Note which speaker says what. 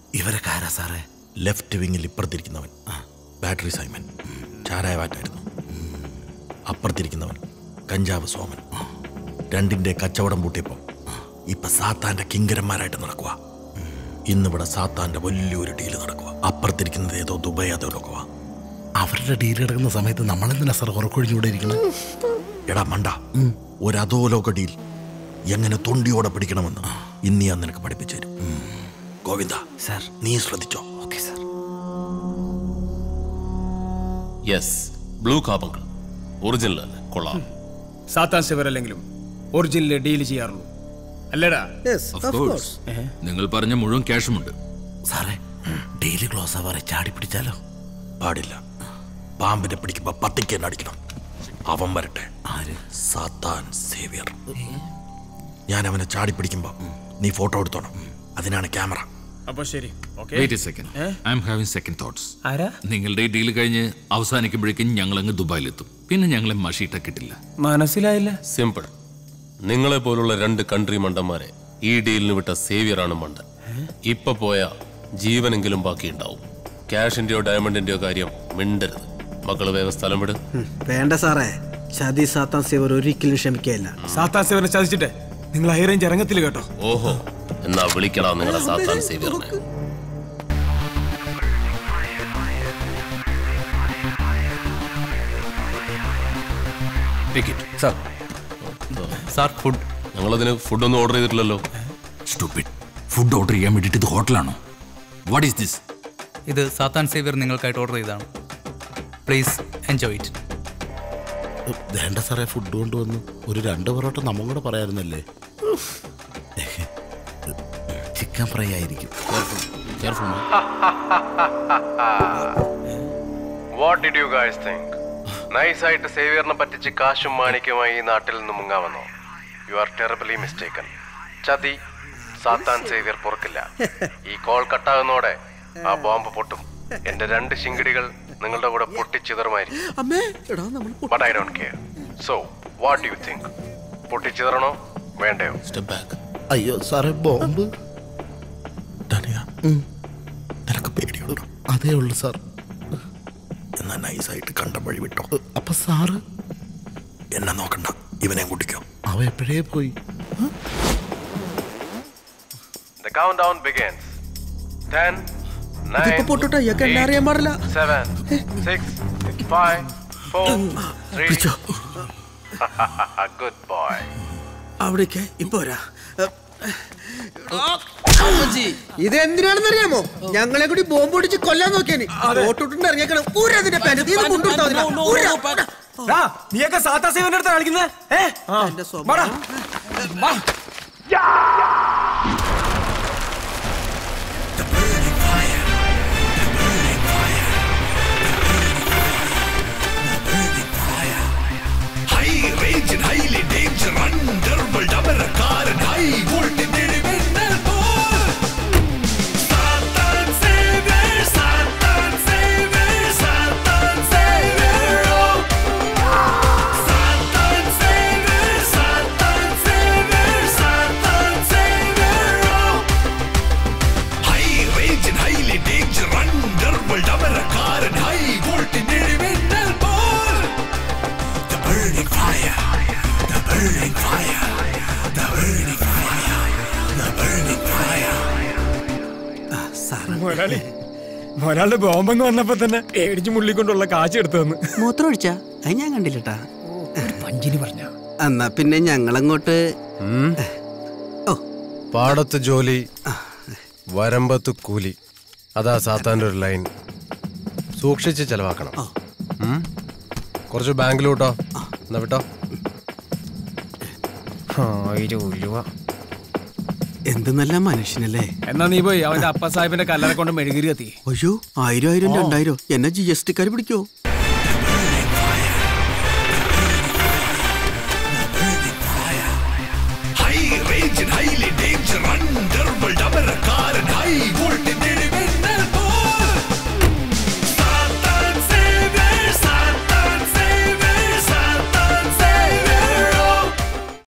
Speaker 1: ഇവരൊക്കെ ആരാ സാറേ
Speaker 2: ലെഫ്റ്റ് വിങ്ങിൽ ഇപ്പുറത്തിരിക്കുന്നവൻ ബാറ്ററി സൈമൻ ചാരായവാറ്റായിരുന്നു അപ്പുറത്തിരിക്കുന്നവൻ കഞ്ചാവ് സോമൻ രണ്ടിന്റെ കച്ചവടം പൂട്ടിയപ്പോൾ ഇപ്പൊ സാത്താന്റെ കിങ്കരന്മാരായിട്ട് നടക്കുക ഇന്നിവിടെ സാത്താന്റെ വലിയൊരു ഡീല് നടക്കുക അപ്പുറത്തിരിക്കുന്നത് ഏതോ ദുബായ് അതോ നടക്കുക
Speaker 1: അവരുടെ ഡീൽ എടുക്കുന്ന സമയത്ത് നമ്മളെന്തിനാ സാർ ഉറക്കൊഴിഞ്ഞൂടെ ഇരിക്കുന്നത്
Speaker 2: എടാ മണ്ട ഒരു അധോലോക ഡീൽ എങ്ങനെ തൊണ്ടിയോടെ പിടിക്കണമെന്ന് ഇന്ന് ഞാൻ നിനക്ക് പഠിപ്പിച്ചു തരും ഗോവിന്ദ
Speaker 1: സാർ
Speaker 2: നീ ശ്രദ്ധിച്ചോ
Speaker 1: ഓക്കെ സാർ
Speaker 3: യെസ് ബ്ലൂ കാപ്പങ്കിൾ ഒറിജിനൽ അല്ലേ കൊള്ളാം
Speaker 4: സാത്താൻ സെവറല്ലെങ്കിലും ഒറിജിനൽ ഡീൽ ചെയ്യാറുള്ളൂ അല്ലേടാ
Speaker 5: ഓഫ് കോഴ്സ് നിങ്ങൾ പറഞ്ഞ മുഴുവൻ ക്യാഷുമുണ്ട്
Speaker 1: സാറേ ഡെയിലി ക്ലോസ് ആവാറെ ചാടി പിടിച്ചാലോ
Speaker 2: പാടില്ല പാമ്പിനെ പിടിക്കുമ്പോ പത്തിക്ക് തന്നെ അടിക്കണം അവൻ വരട്ടെ സാത്താൻ സേവിയർ ഞാൻ അവനെ ചാടി പിടിക്കുമ്പോ നീ ഫോട്ടോ എടുത്തോണം അതിനാണ് ക്യാമറ
Speaker 4: അപ്പൊ ശരി okay
Speaker 5: wait a second I'm having second thoughts
Speaker 4: ആരാ
Speaker 5: നിങ്ങളുടെ ഈ ഡീൽ കഴിഞ്ഞ് അവസാനിക്കുമ്പോഴേക്കും ഞങ്ങൾ അങ്ങ് ദുബായിലെത്തും പിന്നെ ഞങ്ങളെ മഷീട്ട കിട്ടില്ല
Speaker 4: മനസ്സിലായില്ല
Speaker 3: സിമ്പിൾ നിങ്ങളെ പോലുള്ള രണ്ട് കൺട്രി മണ്ടന്മാരെ ഈ ഡീലിന് വിട്ട സേവിയറാണ് മണ്ടൻ ഇപ്പൊ പോയ ജീവനെങ്കിലും ബാക്കിയുണ്ടാവും ക്യാഷിന്റെയോ ഡയമണ്ടിന്റെയോ കാര്യം മിണ്ടരുത് മക്കള് വേഗം സ്ഥലം വിട്
Speaker 6: വേണ്ട സാറേ ചതി സാത്താൻ സേവർ ഒരിക്കലും ക്ഷമിക്കുകയില്ല
Speaker 4: സാത്താൻ സെവനെ ചതിച്ചിട്ട് നിങ്ങൾ ഹൈ റേഞ്ച് ഇറങ്ങത്തിൽ കേട്ടോ
Speaker 3: ഓഹോ എന്നാ വിളിക്കടാ നിങ്ങളുടെ സാത്താൻ സേവിയറിനെ
Speaker 5: സാർ സാർ ഫുഡ്
Speaker 3: ഞങ്ങളതിന് ഫുഡൊന്നും ഓർഡർ ചെയ്തിട്ടില്ലല്ലോ
Speaker 5: സ്റ്റുപ്പിഡ് ഫുഡ് ഓർഡർ ചെയ്യാൻ വേണ്ടിയിട്ട് ഇത് ഹോട്ടലാണോ വാട്ട് ഈസ് ദിസ്
Speaker 7: ഇത് സാത്താൻ സേവിയർ നിങ്ങൾക്കായിട്ട് ഓർഡർ ചെയ്തതാണ് പ്ലീസ് എൻജോയ് ഇറ്റ്
Speaker 1: വേണ്ട സാറേ ഫുഡ് കൊണ്ടുവന്നു ഒരു രണ്ട് പൊറോട്ട നമ്മളും കൂടെ പറയാറുന്നല്ലേ ചിക്കൻ ഫ്രൈ ആയിരിക്കും
Speaker 3: what did you guys think നൈസായിട്ട് സേവിയറിനെ പറ്റിച്ച് കാശും മാണിക്യമായി ഈ നാട്ടിൽ നിന്ന് മുങ്ങാമെന്നോ യു ആർ ടെറബിളി മിസ്റ്റേക്കൻ ചതി സാത്താൻ സേവിയർ പൊറുക്കില്ല ഈ കോൾ കട്ടാകുന്നോടെ ആ ബോംബ് പൊട്ടും എന്റെ രണ്ട് ശിങ്കിടികൾ നിങ്ങളുടെ കൂടെ പൊട്ടിച്ചിതറുമായിരിക്കും
Speaker 6: അമ്മേ എടാ നമ്മൾ
Speaker 3: but I don't care so what you think പൊട്ടിച്ചിതറണോ വേണ്ടയോ സ്റ്റെപ്പ് ബാക്ക്
Speaker 1: അയ്യോ സാറേ ബോംബ്
Speaker 2: ധനിക നിനക്ക് പേടിയുണ്ടോ
Speaker 1: അതേ ഉള്ളു സാർ
Speaker 2: എന്നാ നൈസായിട്ട് കണ്ട വഴി വിട്ടോ
Speaker 1: അപ്പൊ സാറ്
Speaker 2: എന്നെ നോക്കണ്ട ഇവനെ കൂട്ടിക്കോ
Speaker 1: അവ എപ്പോഴേ പോയി
Speaker 3: The countdown begins. 10, 9,
Speaker 6: ഇതിപ്പോ പൊട്ടോട്ടെ ഇയാൾക്ക് എന്നെ അറിയാൻ പാടില്ല
Speaker 3: 7, 6, 5, 4, 3. Good boy.
Speaker 6: അവിടേക്ക് ഇപ്പൊ വരാ ഇത് എന്തിനാണെന്ന് അറിയാമോ ഞങ്ങളെ കൂടി ബോംബ് പൊടിച്ച് കൊല്ലാൻ നോക്കിയാനി ഓട്ടോട്ടുണ്ട് ഇറങ്ങിയേക്കണം ഊരാ അതിന്റെ പാന്റ് നീ ഇത് കൊണ്ടുകൊടുത്താ മതി. ഊരാ, ഊരാ.
Speaker 4: നീയൊക്കെ സാത്താൻ സേവന്റെ അടുത്ത് കളിക്കുന്നത് ഏ
Speaker 6: എന്റെ സ്വഭാവം.
Speaker 8: High range and highly danger, underworld, അമരക്കാരൻ, high voltage ഇടിമിന്നൽ പോൽ. സാത്താൻ savior, സാത്താൻ savior, സാത്താൻ savior, oh. സാത്താൻ savior, സാത്താൻ savior, സാത്താൻ savior, oh. High range and highly danger, underworld, അമരക്കാരൻ, high voltage ഇടിമിന്നൽ പോൽ. The burning fire, the burning fire, the burning fire, the burning fire.
Speaker 4: മുതലാളി മുതലാളുടെ ബോംബെന്ന് വന്നപ്പോ തന്നെ പേടിച്ച് മുള്ളിക്കൊണ്ടുള്ള കാശ് എടുത്തു തന്നു
Speaker 6: മൂത്രം ഒഴിച്ചാ അത് ഞാൻ കണ്ടില്ലട്ടാ
Speaker 4: പഞ്ചിന് പറഞ്ഞ
Speaker 6: എന്നാ പിന്നെ ഞങ്ങളങ്ങോട്ട്
Speaker 9: പാടത്ത് ജോലി വരമ്പത്ത് കൂലി അതാ സാത്താൻ്റെ ഒരു ലൈൻ സൂക്ഷിച്ച് ചെലവാക്കണം ഉം? കുറച്ച് ബാങ്കിൽ വിട്ടോ എന്നാ വിട്ടോ
Speaker 4: ആയിരം രൂപ
Speaker 6: എന്ത് നല്ല മനുഷ്യനല്ലേ
Speaker 4: എന്നാ നീ പോയി അവന്റെ അപ്പ സാഹിബിന്റെ കല്ലറ കൊണ്ട് മെഴുകിരി കത്തി
Speaker 6: അയ്യോ ആയിരം ആയിരം രണ്ടായിരം എന്നെ ജി എസ് ടിക്കാർ പിടിക്കോ